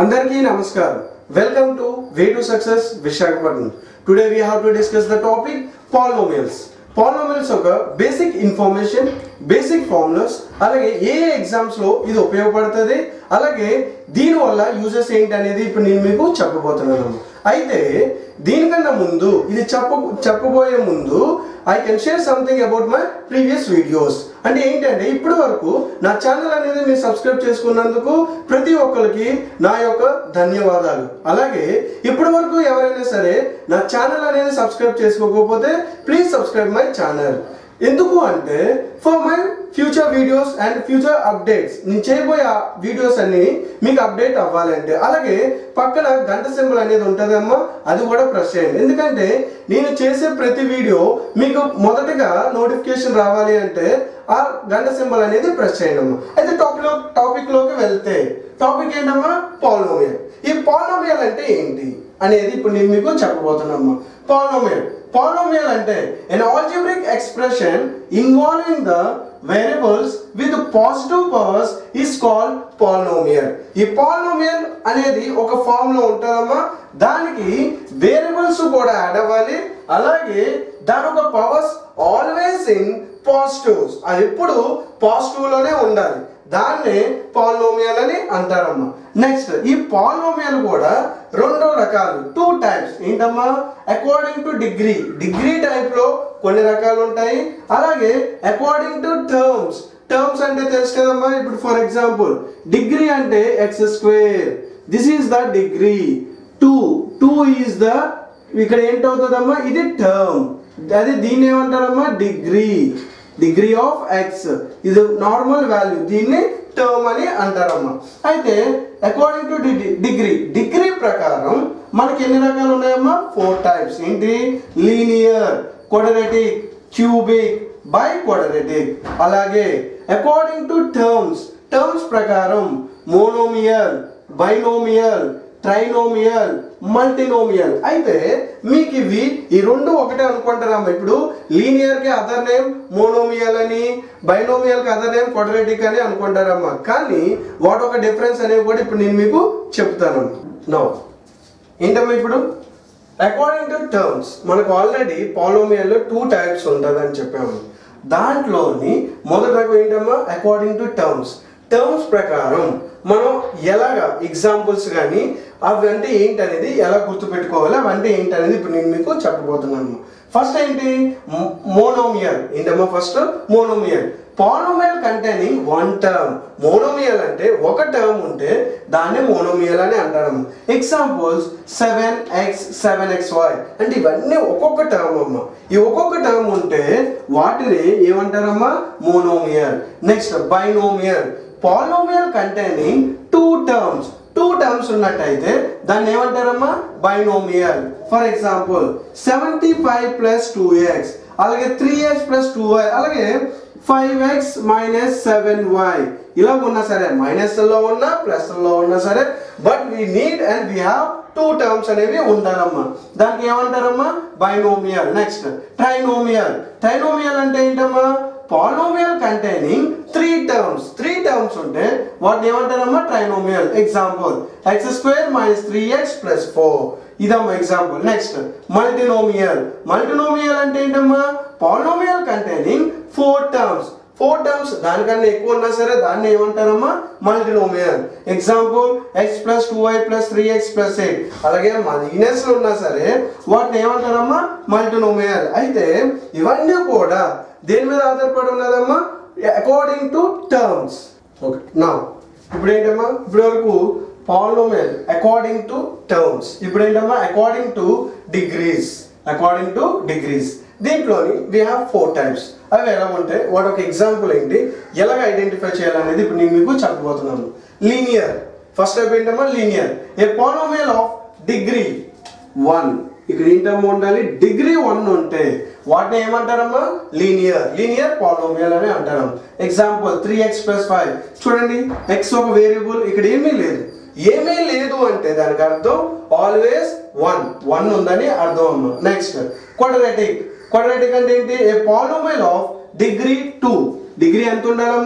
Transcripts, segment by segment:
అందరికీ నమస్కారం welcome to way to success Visakhapatnam today we have to discuss the topic polynomials polynomials ఒక basic information basic formulas అలాగే ఏ ఏ exams లో ఇది ఉపయోగపడుతుంది అలాగే దీనివల్ల యూజెస్ ఏంటి అనేది ఇప్పుడు నేను మీకు చెప్పబోతున్నాను అయితే దీనికన్నా ముందు ఇది చెప్ప చెప్పబోయే ముందు I can share something about my previous videos అంటే ఏంటంటే ఇప్పటి వరకు నా ఛానల్ అనేది మీరు సబ్స్క్రైబ్ చేసుకున్నందుకు ప్రతి ఒక్కరికి నా యొక్క ధన్యవాదాలు అలాగే ఇప్పటి వరకు ఎవరైనా సరే నా ఛానల్ అనేది సబ్స్క్రైబ్ చేసుకోకపోతే ప్లీజ్ సబ్స్క్రైబ్ మై ఛానల్ ఎందుకు అంటే for my future videos and future updates నేను చేయబోయే ఆ వీడియోస్ అన్ని మీకు అప్డేట్ అవ్వాలంటే అలాగే పక్కన గంట సింబల్ అనేది ఉంటుందమ్మా అది కూడా ప్రెస్ చేయండి ఎందుకంటే నేను చేసే ప్రతి వీడియో మీకు మొదటగా నోటిఫికేషన్ రావాలి అంటే ఆ గంట సింబల్ అనేది ప్రెస్ చేయండి అమ్మా అయితే టాపిక్ లో టాపిక్ లోకి వెళ్తే టాపిక్ ఏంటమ్మా పాలినోమియల్ ఈ పాలినోమియల్ అంటే ఏంటి అనేది ఇప్పుడు నేను మీకు చెప్పబోతున్నామ్మా పాలినోమియల్ పాలినోమియల్ అంటే an algebraic expression involving the variables with positive powers is called polynomial ఈ పాలినోమియల్ అనేది ఒక ఫామ్ లో ఉంటుందమ్మా దానికి వేరియబుల్స్ కూడా యాడ్ అవ్వాలి అలాగే దాని ఒక పవర్స్ ఆల్వేస్ ఇన్ పాజిటివ్స్ అది ఎప్పుడు పాజిటివ్ లోనే ఉండాలి దాన్నే పాలినోమియల్ అని అంటారమ్మా నెక్స్ట్ ఈ పాలినోమియల్ కూడా రెండు రకాలు టూ టైప్స్ ఏంటమ్మా according to degree degree type లో కొన్ని రకాలు ఉంటాయి అలాగే అకార్డింగ్ టు టర్మ్స్ టర్మ్స్ అంటే తెలుసు కదమ్మా ఇప్పుడు ఫర్ ఎగ్జాంపుల్ డిగ్రీ అంటే x square this is the degree two two is the ఇక్కడ ఏంటవుతుందమ్మా ఇది టర్మ్ అది దీన్ని ఏమంటారమ్మా డిగ్రీ డిగ్రీ ఆఫ్ ఎక్స్ ఇది నార్మల్ వాల్యూ దీన్ని టర్మ్ అని అంటారమ్మా అయితే అకార్డింగ్ టు డిగ్రీ డిగ్రీ ప్రకారం మనకి ఎన్ని రకాలు ఉన్నాయమ్మా ఫోర్ టైప్స్ ఏంటి linear quadratic cubic biquadratic అలాగే అకార్డింగ్ టు టర్మ్స్ టర్మ్స్ ప్రకారం మోనోమియల్ బైనోమియల్ ట్రైనోమియల్ మల్టినోమియల్ అయితే మీకు ఇవి ఈ రెండు ఒకటే అనుకుంటారమ్మా ఇప్పుడు లీనియర్ కి అదర్ నేమ్ మోనోమియల్ అని బైనోమియల్ కి అదర్ నేమ్ క్వాడ్రాటిక్ అని అనుకుంటారమ్మా కానీ వాటి ఒక డిఫరెన్స్ అనేవి కూడా ఇప్పుడు నేను మీకు చెప్తాను నో ఏంటమ్మా ఇప్పుడు అకార్డింగ్ టు టర్మ్స్ మనకు ఆల్రెడీ పాలోమియల్లో టూ టైప్స్ ఉంటుందని చెప్పాము దాంట్లోని మొదటి రకం ఏంటమ్మా అకార్డింగ్ టు టర్మ్స్ టర్మ్స్ ప్రకారం మనం ఎలాగా ఎగ్జాంపుల్స్ కానీ అవి అంటే ఏంటి అనేది ఎలా గుర్తుపెట్టుకోవాలి అవి అంటే ఏంటి అనేది ఇప్పుడు నేను మీకు చెప్పబోతున్నాను ఫస్ట్ ఏంటి మోనోమియల్ ఏంటమ్మా first monomial polynomial containing one term monomial అంటే ఒక టర్మ్ ఉంటే దాన్ని మోనోమియల్ అని అంటారు examples seven x seven x y అంటే ఇవన్నీ ఒక్కొక్క టర్మ్ అమ్మ ఈ ఒక్కొక్క టర్మ్ ఉంటే వాటిని ఏమంటారమ్మా monomial next binomial polynomial containing two terms two terms ఉన్నట్టయితే దాన్ని ఏమంటారమ్మా binomial for example seventy five plus two x అలాగే three x plus two y అలాగే five x minus seven y ఇలా ఉన్నా సరే మైనస్ లో ఉన్నా ప్లస్ లో ఉన్నా సరే but we need and we have two terms అనేవి ఉండాలమ్మా దానికి ఏమంటారమ్మా బైనోమియల్ నెక్స్ట్ ట్రైనోమియల్ ట్రైనోమియల్ అంటే ఏంటమ్మా polynomial containing three terms three terms ఉంటే వాటిని ఏమంటారమ్మా trinomial example x square minus three x plus four ఇదమ్మా ఎగ్జాంపుల్ నెక్స్ట్ మల్టినోమియల్ మల్టినోమియల్ అంటే ఏంటమ్మా polynomial containing four terms four terms దానికన్నా ఎక్కువ ఉన్నా సరే దాన్ని ఏమంటారమ్మా multinomial example x plus two y plus three x plus eight అలాగే మైనస్ ఉన్నా సరే వాటిని ఏమంటారమ్మా మల్టినోమియల్ అయితే ఇవన్నీ కూడా దేని మీద ఆధారపడి ఉన్నదమ్మా అకార్డింగ్ టు టర్మ్స్ ఓకే నా ఇప్పుడు ఏంటమ్మా ఇప్పుడు వరకు పాలినోమియల్ అకార్డింగ్ టు టర్మ్స్ ఇప్పుడు ఏంటమ్మా according to degrees according to degrees దీంట్లోని వీ హ్యావ్ ఫోర్ టైప్స్ అవి ఎలా ఉంటాయి వాటి ఒక ఎగ్జాంపుల్ ఏంటి ఎలాగ ఐడెంటిఫై చేయాలనేది ఇప్పుడు నేను మీకు చెప్పబోతున్నాను లీనియర్ ఫస్ట్ టైప్ ఏంటమ్మా linear a polynomial of degree one ఇక్కడ ఏంటమ్మా ఉండాలి డిగ్రీ వన్ ఉంటే వాటిని ఏమంటారమ్మా లీనియర్ లీనియర్ పాలినోమియల్ అని అంటారు example three x plus five చూడండి ఎక్స్ ఒక వేరియబుల్ ఇక్కడ ఏమీ లేదు ఏమీ లేదు అంటే దానికి అర్థం ఆల్వేస్ వన్ వన్ ఉందని అర్థం అమ్మా నెక్స్ట్ క్వాడ్రాటిక్ క్వాడ్రాటిక్ అంటే ఏంటి a polynomial of degree two degree ఎంత ఉండాలమ్మా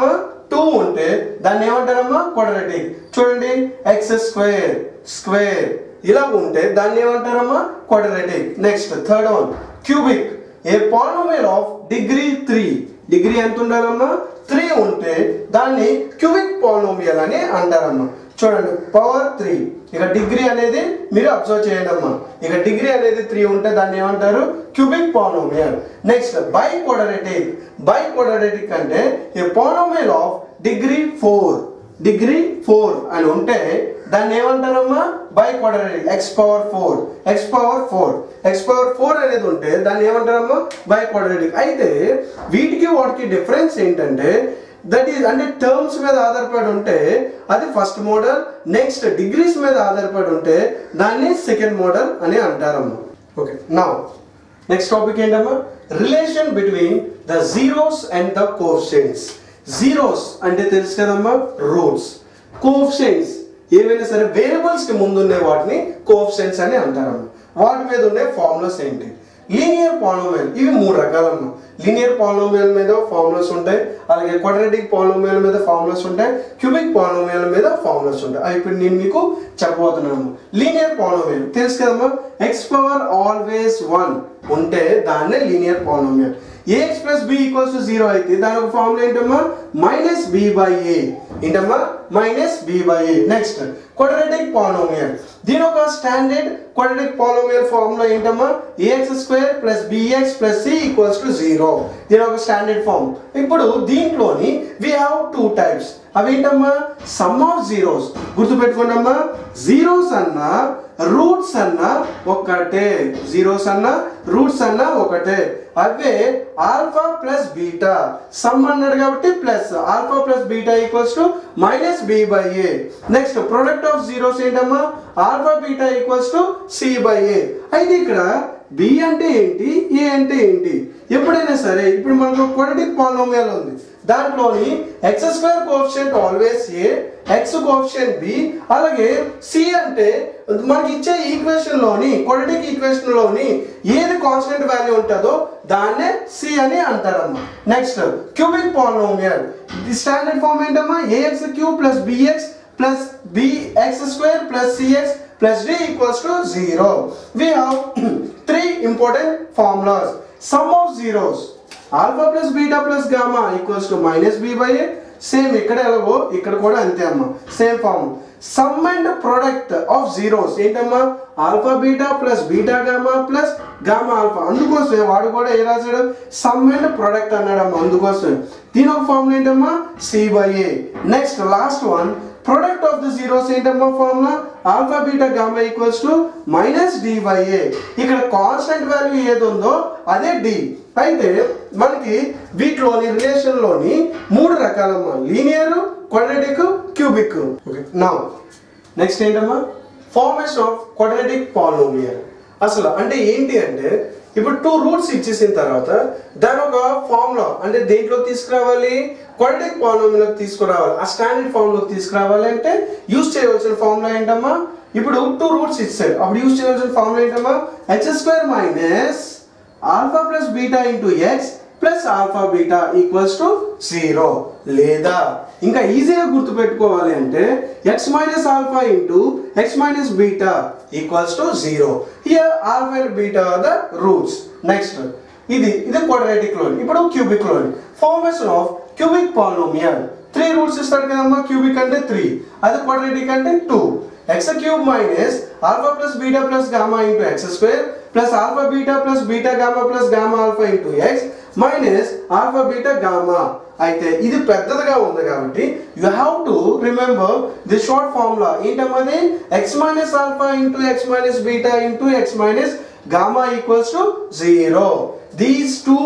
టూ ఉంటే దాన్ని ఏమంటారమ్మా క్వాడ్రాటిక్ చూడండి ఎక్స్ స్క్వేర్ స్క్వేర్ ఇలా ఉంటే దాన్ని ఏమంటారమ్మా quadratic next third one cubic a polynomial of degree three degree ఎంత ఉండాలమ్మా త్రీ ఉంటే దాన్ని క్యూబిక్ పాలినోమియల్ అని అంటారమ్మా చూడండి పవర్ త్రీ ఇక డిగ్రీ అనేది మీరు అబ్జర్వ్ చేయండి అమ్మా ఇక డిగ్రీ అనేది త్రీ ఉంటే దాన్ని ఏమంటారు cubic polynomial next biquadratic biquadratic అంటే a polynomial of degree four degree four అని ఉంటే దాన్ని ఏమంటారమ్మా biquadratic x power four x power four x power four అనేది ఉంటే దాన్ని ఏమంటారమ్మా బై క్వాడ్రాటిక్ అయితే వీటికి వాటికి డిఫరెన్స్ ఏంటంటే దట్ ఈస్ అంటే టర్మ్స్ మీద ఆధారపడి ఉంటే అది ఫస్ట్ మోడల్ నెక్స్ట్ డిగ్రీస్ మీద ఆధారపడి ఉంటే దాన్ని సెకండ్ మోడల్ అని అంటారమ్మా ఓకే నా నెక్స్ట్ టాపిక్ ఏంటమ్మా relation between the zeros and the coefficients zeros అంటే తెలుసు కదమ్మా రూట్స్ కోఫిషియన్స్ ఏవైనా సరే వేరియబుల్స్ కి ముందు ఉండే వాటిని కోఫిషియన్స్ అని అంటారమ్మా వాటి మీద ఉండే ఫార్ములాస్ ఏంటి లీనియర్ పాలినోమియల్ ఇవి మూడు రకాలమ్మా లీనియర్ పాలినోమియల్ మీద ఫార్ములాస్ ఉంటాయి అలాగే క్వాడ్రాటిక్ పాలినోమియల్ మీద ఫార్ములాస్ ఉంటాయి క్యూబిక్ పాలినోమియల్ మీద ఫార్ములాస్ ఉంటాయి అవి ఇప్పుడు నేను మీకు చెప్పబోతున్నాను లీనియర్ పాలినోమియల్ తెలుసు కదమ్మా ఎక్స్ పవర్ ఆల్వేస్ వన్ ఉంటే దాన్నే linear polynomial a x plus b equals to zero అయితే దాని ఒక ఫార్ములా ఏంటమ్మా మైనస్ బి బై ఏ ఏంటమ్మా minus b by a next quadratic polynomial దీని ఒక స్టాండర్డ్ క్వాడ్రాటిక్ పాలినోమియల్ ఫార్ములా ఏంటమ్మా a x square plus b x plus c equals to zero దీని ఒక స్టాండర్డ్ ఫార్మ్ ఇప్పుడు దీంట్లోని వి హ్యావ్ టూ టైప్స్ అవి ఏంటమ్మా సమ్ ఆఫ్ జీరోస్ గుర్తుపెట్టుకోండమ్మా జీరోస్ అన్నా రూట్స్ అన్న ఒకటే జీరోస్ అన్న రూట్స్ అన్న ఒకటే అవే ఆల్ఫా ప్లస్ బీటా సమ్ అన్నాడు కాబట్టి plus alpha plus beta equals to minus b by a next product of zeros ఏంటమ్మా alpha beta equals to c by a అయితే ఇక్కడ బి అంటే ఏంటి ఏ అంటే ఏంటి ఎప్పుడైనా సరే ఇప్పుడు మనకు క్వాడ్రటిక్ పాలినోమియల్ ఉంది దాంట్లోని x square coefficient always a x coefficient b అలాగే సి అంటే మనకి ఇచ్చే ఈక్వేషన్ లోని క్వాడ్రటిక్ ఈక్వేషన్ లోని ఏది కాన్స్టెంట్ వాల్యూ ఉంటుందో దాన్నే సి అని అంటారమ్మా next cubic polynomial the standard form ఏంటమ్మా a x cube plus b x plus b x square plus c x plus d equals to 0. We have three important formulas. Sum of zeros. Alpha plus beta plus gamma equals to minus b by a. Same ఇక్కడ ఎలాగో ఇక్కడ కూడా అంతే అమ్మా same form sum and product of zeros ఏంటమ్మా alpha beta plus beta gamma plus gamma alpha అందుకోసమే వాడు కూడా ఏ రాశాడు సమ్ అండ్ ప్రొడక్ట్ అన్నాడమ్మా అందుకోసమే దీని ఒక ఫార్ములా ఏంటమ్మా c by a next last one product of the zeros ఏంటమ్మా formula alpha beta gamma equals to minus d by a ఇక్కడ కాన్స్టెంట్ వాల్యూ ఏది ఉందో అదే డి అయితే మనకి వీటిలోని రిలేషన్ లోని మూడు రకాలమ్మా లీనియర్ క్వాడ్రాటిక్ క్యూబిక్ ఓకే నా నెక్స్ట్ ఏంటమ్మా ఫార్మేషన్ ఆఫ్ క్వాడ్రాటిక్ పాలినోమియల్ అసలు అంటే ఏంటి అంటే ఇప్పుడు టూ రూట్స్ ఇచ్చేసిన తర్వాత దాని ఒక ఫార్ములా అంటే దేంట్లో తీసుకురావాలి క్వాడ్రాటిక్ పాలినోమియల్కి తీసుకురావాలి ఆ స్టాండర్డ్ ఫార్ములాకి తీసుకురావాలి అంటే యూజ్ చేయవలసిన ఫార్ములా ఏంటమ్మా ఇప్పుడు టూ రూట్స్ ఇచ్చాడు అప్పుడు యూజ్ చేయవలసిన ఫార్ములా ఏంటమ్మా h square minus alpha plus beta into x plus alpha beta equals to zero లేదా ఇంకా ఈజీగా గుర్తుపెట్టుకోవాలి అంటే x minus alpha into x minus beta equals to zero here alpha and beta are the roots next ఇది ఇది quadratic లోని ఇప్పుడు cubic లోని formation of cubic polynomial three roots ఇస్తాడు కదమ్మా క్యూబిక్ అంటే త్రీ అది క్వాడ్రాటిక్ అంటే two x cube minus alpha plus beta plus gamma into x square plus alpha beta plus beta gamma plus gamma alpha into x minus alpha beta gamma అయితే ఇది పెద్దదిగా ఉంది కాబట్టి you have to remember the short formula ఏంటమ్మది x minus alpha into x minus beta into x minus gamma equals to zero these two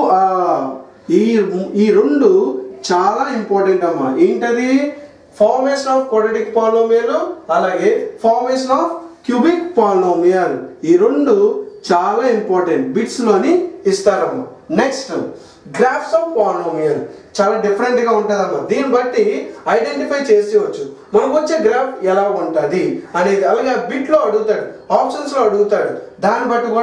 ఈ ఈ రెండు చాలా ఇంపార్టెంట్ అమ్మా ఏంటది ఫార్మేషన్ ఆఫ్ క్వాడ్రటిక్ పాలినోమియల్ అలాగే ఫార్మేషన్ ఆఫ్ క్యూబిక్ పాలినోమియల్ ఈ రెండు చాలా ఇంపార్టెంట్ బిట్స్ లోని ఇస్తారమ్మా నెక్స్ట్ గ్రాఫ్స్ ఆఫ్ పాలినోమియల్ చాలా డిఫరెంట్ గా ఉంటుందమ్మా దీన్ని బట్టి ఐడెంటిఫై చేసేవచ్చు మనకు వచ్చే గ్రాఫ్ ఎలా ఉంటుంది అనేది అలాగే బిట్ లో అడుగుతాడు ఆప్షన్స్ లో అడుగుతాడు దాన్ని బట్టి కూడా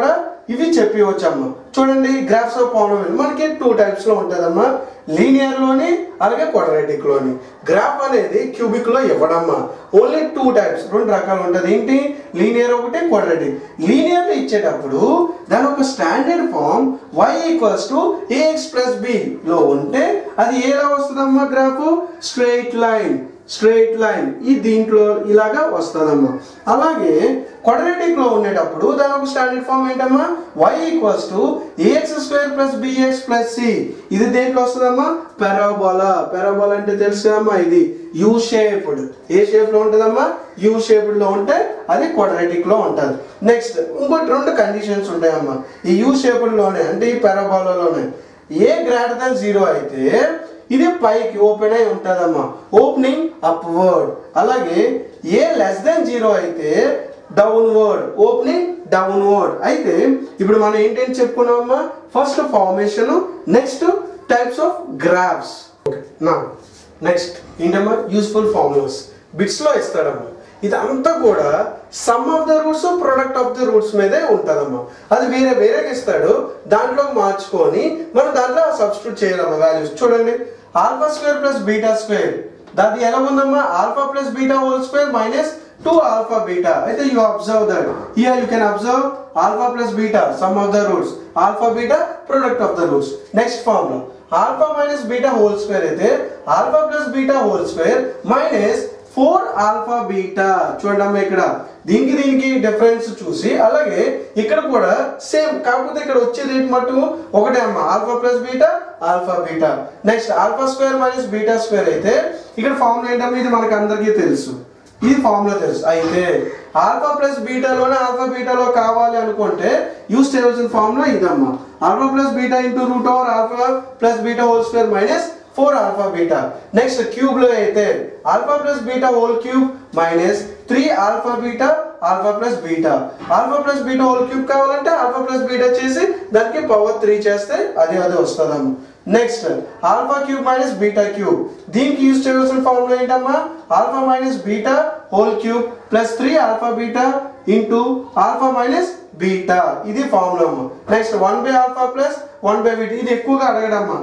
ఇవి చెప్పవచ్చమ్మా చూడండి గ్రాఫ్స్ ఆఫ్ పాలినోమియల్ మనకి టూ టైప్స్ లో ఉంటుందమ్మా లీనియర్ లోని అలాగే క్వాడ్రాటిక్ లోని గ్రాఫ్ అనేది క్యూబిక్ లో ఇవ్వడమ్మా ఓన్లీ టూ టైప్స్ రెండు రకాలు ఉంటుంది ఏంటి లీనియర్ ఒకటి క్వాడ్రాటిక్ లీనియర్ లో ఇచ్చేటప్పుడు దాని ఒక standard form y equals to a x plus b లో ఉంటే అది ఎలా వస్తుందమ్మా graph straight line straight line ఈ దీంట్లో ఇలాగా వస్తుందమ్మా అలాగే క్వాడ్రాటిక్ లో ఉండేటప్పుడు దాని ఒక స్టాండర్డ్ ఫామ్ ఏంటమ్మా y equals to a x square plus b x plus c ఇది దేంట్లో వస్తుందమ్మా పెరాబోలా పెరాబోలా అంటే తెలుసు కదమ్మా ఇది యూ షేప్డ్ ఏ షేప్ లో ఉంటుందమ్మా యూ షేప్డ్ లో ఉంటే అది క్వాడ్రాటిక్ లో ఉంటుంది నెక్స్ట్ ఇంకోటి రెండు కండిషన్స్ ఉంటాయమ్మా ఈ యూ షేప్డ్ లోనే అంటే ఈ పెరాబోలాలోనే ఏ గ్రేటర్ దాన్ జీరో అయితే ఇది పైకి ఓపెన్ అయి ఉంటుందమ్మా ఓపెనింగ్ అప్వర్డ్ అలాగే ఏ లెస్ దెన్ జీరో అయితే డౌన్వర్డ్ ఓపెనింగ్ డౌన్వర్డ్ అయితే ఇప్పుడు మనం ఏంటంటే చెప్పుకున్నామమ్మా first formation next types of graphs okay నా నెక్స్ట్ ఏంటమ్మా యూస్ఫుల్ ఫార్ములాస్ బిట్స్ లో ఇస్తాడమ్మా ఇదంతా కూడా sum of the roots product of the roots మీదే ఉంటుందమ్మా అది వేరే వేరేగా ఇస్తాడు దాంట్లో మార్చుకొని మనం దాంట్లో సబ్స్టిట్యూట్ చేయాలమ్మా వాల్యూస్ చూడండి alpha square plus beta square దాది ఎలా ఉందమ్మా alpha plus beta whole square minus two alpha beta అయితే you observe that here you can observe alpha plus beta sum of the roots alpha beta product of the roots next form లో alpha minus beta whole square అయితే alpha plus beta whole square minus four alpha beta చూడండి అమ్మా ఇక్కడ దీనికి దీనికి difference చూసి అలాగే ఇక్కడ కూడా సేమ్ కాకపోతే ఇక్కడ వచ్చేది ఏంటి మట్టు ఒకటే అమ్మా alpha plus beta alpha beta next alpha square minus beta square అయితే ఇక్కడ ఫార్ములా ఏంటమ్మా ఇది మనకు అందరికీ తెలుసు ఈ ఫార్ములా తెలుసు అయితే ఆల్ఫా ప్లస్ బీటాలోనే ఆల్ఫా బీటాలో కావాలి అనుకుంటే యూస్ చేయవలసిన ఫార్ములా ఇదమ్మా alpha plus beta into root over alpha plus beta whole square minus four alpha beta next cube లో అయితే alpha plus beta whole cube minus three alpha beta alpha plus beta alpha plus beta whole cube కావాలంటే alpha plus beta చేసి దానికి power three చేస్తే అది అది వస్తుందమ్మా next alpha cube minus beta cube దీనికి యూజ్ చేయవలసిన ఫార్ములా ఏంటమ్మా alpha minus beta whole cube plus three alpha beta into alpha minus beta ఇది ఫార్ములా అమ్మా next one by alpha plus one by beta ఇది ఎక్కువగా అడగడమ్మా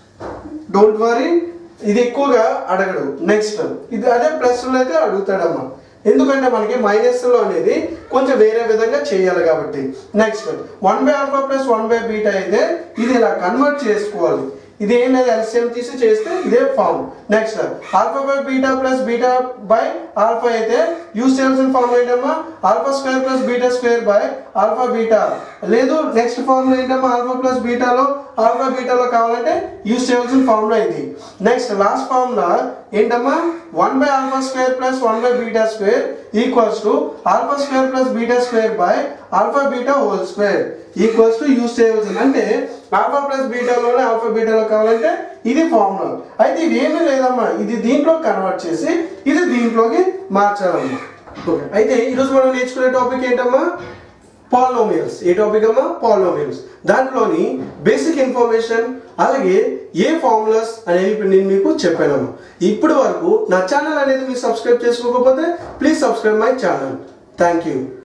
డోంట్ వరీ ఇది ఎక్కువగా అడగడు నెక్స్ట్ ఇది అదే ప్లస్ లో అయితే అడుగుతాడమ్మా ఎందుకంటే మనకి మైనస్ లో అనేది కొంచెం వేరే విధంగా చేయాలి కాబట్టి next one by alpha plus one by beta అయితే ఇది ఇలా కన్వర్ట్ చేసుకోవాలి ఇది ఏం లేదు ఎల్సిఎం తీసి చేస్తే ఇదే form next alpha by beta plus beta by alpha అయితే యూస్ చేయాల్సిన ఫార్మ్ ఏంటమ్మా alpha square plus beta square by alpha beta లేదు నెక్స్ట్ ఫార్మ్ ఏంటమ్మా ఆల్ఫా ప్లస్ బీటాలో ఆల్ఫా బీటాలో కావాలంటే యూస్ చేయవలసిన ఫార్ములా ఇది నెక్స్ట్ లాస్ట్ ఫార్ములా ఏంటమ్మా one by alpha square plus one by beta square equals to alpha square plus beta square by alpha beta whole square equals to use చేయవలసింది అంటే alpha plus బీటాలోనే alpha బీటాలో కావాలంటే ఇది formula అయితే ఇది ఏమీ లేదమ్మా ఇది దీంట్లో కన్వర్ట్ చేసి ఇది దీంట్లోకి మార్చాలమ్మా ఓకే అయితే ఈరోజు మనం నేర్చుకునే టాపిక్ ఏంటమ్మా పాలినోమియల్స్ ఏ టాపిక్ అమ్మా పాలినోమియల్స్ దాంట్లోని బేసిక్ ఇన్ఫర్మేషన్ అలాగే ఏ ఫార్ములాస్ అనేవి ఇప్పుడు నేను మీకు చెప్పానమ్మా ఇప్పటి వరకు నా ఛానల్ అనేది మీరు సబ్స్క్రైబ్ చేసుకోకపోతే please subscribe my channel thank you